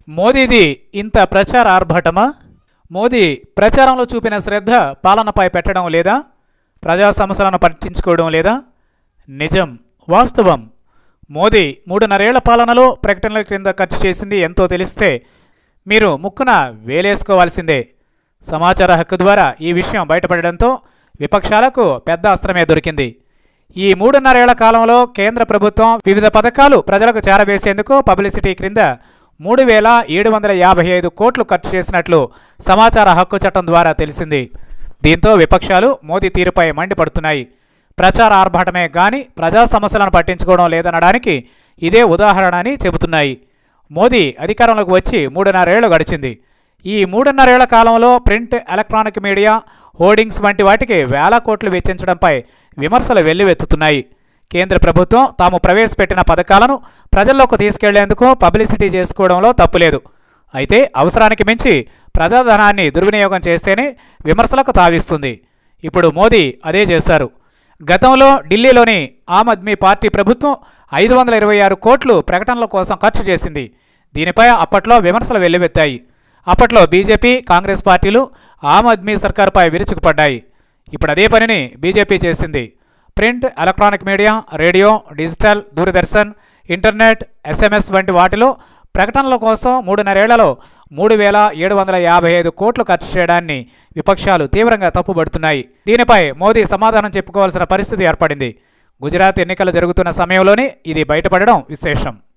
మోదీది ఇంత ప్రచార ఆర్భటమా మోదీ ప్రచారంలో చూపిన శ్రద్ధ పాలనపై పెట్టడం లేదా ప్రజా సమస్యలను పట్టించుకోవడం లేదా నిజం వాస్తవం మోదీ మూడున్నరేళ్ల పాలనలో ప్రకటనల క్రింద ఖర్చు చేసింది ఎంతో తెలిస్తే మీరు ముక్కున వేలేసుకోవాల్సిందే సమాచార హక్కు ద్వారా ఈ విషయం బయటపడడంతో విపక్షాలకు పెద్ద అస్త్రమే దొరికింది ఈ మూడున్నరేళ్ల కాలంలో కేంద్ర ప్రభుత్వం వివిధ పథకాలు ప్రజలకు చేరవేసేందుకు పబ్లిసిటీ క్రింద మూడు వేల ఏడు వందల యాభై ఐదు కోట్లు ఖర్చు చేసినట్లు సమాచార హక్కు చట్టం ద్వారా తెలిసింది దీంతో విపక్షాలు మోదీ తీరుపై మండిపడుతున్నాయి ప్రచార ఆర్భాటమే గాని ప్రజా సమస్యలను పట్టించుకోవడం లేదనడానికి ఇదే ఉదాహరణ అని చెబుతున్నాయి మోదీ అధికారంలోకి వచ్చి మూడున్నరేళ్లు గడిచింది ఈ మూడున్నరేళ్ల కాలంలో ప్రింట్ ఎలక్ట్రానిక్ మీడియా హోర్డింగ్స్ వంటి వాటికి వేల కోట్లు వెచ్చించడంపై విమర్శలు వెల్లువెత్తుతున్నాయి కేంద్ర ప్రభుత్వం తాము ప్రవేశపెట్టిన పథకాలను ప్రజల్లోకి తీసుకెళ్లేందుకు పబ్లిసిటీ చేసుకోవడంలో తప్పులేదు అయితే అవసరానికి మించి ప్రజాధనాన్ని దుర్వినియోగం చేస్తేనే విమర్శలకు తావిస్తుంది ఇప్పుడు మోదీ అదే చేశారు గతంలో ఢిల్లీలోని ఆమ్ ఆద్మీ పార్టీ ప్రభుత్వం ఐదు వందల ఇరవై ఆరు కోట్లు ప్రకటనల కోసం ఖర్చు చేసింది దీనిపై అప్పట్లో విమర్శలు వెల్లువెత్తాయి అప్పట్లో బీజేపీ కాంగ్రెస్ పార్టీలు ఆమ్ ఆద్మీ సర్కారుపై విరుచుకుపడ్డాయి ఇప్పుడు అదే పనిని బీజేపీ చేసింది print electronic media radio digital Doordarshan internet SMS వంటి వాటిలో ప్రకటనల కోసం మూడున్నరేళ్లలో మూడు వేల ఏడు వందల యాభై ఐదు కోట్లు ఖర్చు చేయడాన్ని విపక్షాలు తీవ్రంగా తప్పుబడుతున్నాయి దీనిపై మోదీ సమాధానం చెప్పుకోవాల్సిన పరిస్థితి ఏర్పడింది గుజరాత్ ఎన్నికలు జరుగుతున్న సమయంలోనే ఇది బయటపడడం విశేషం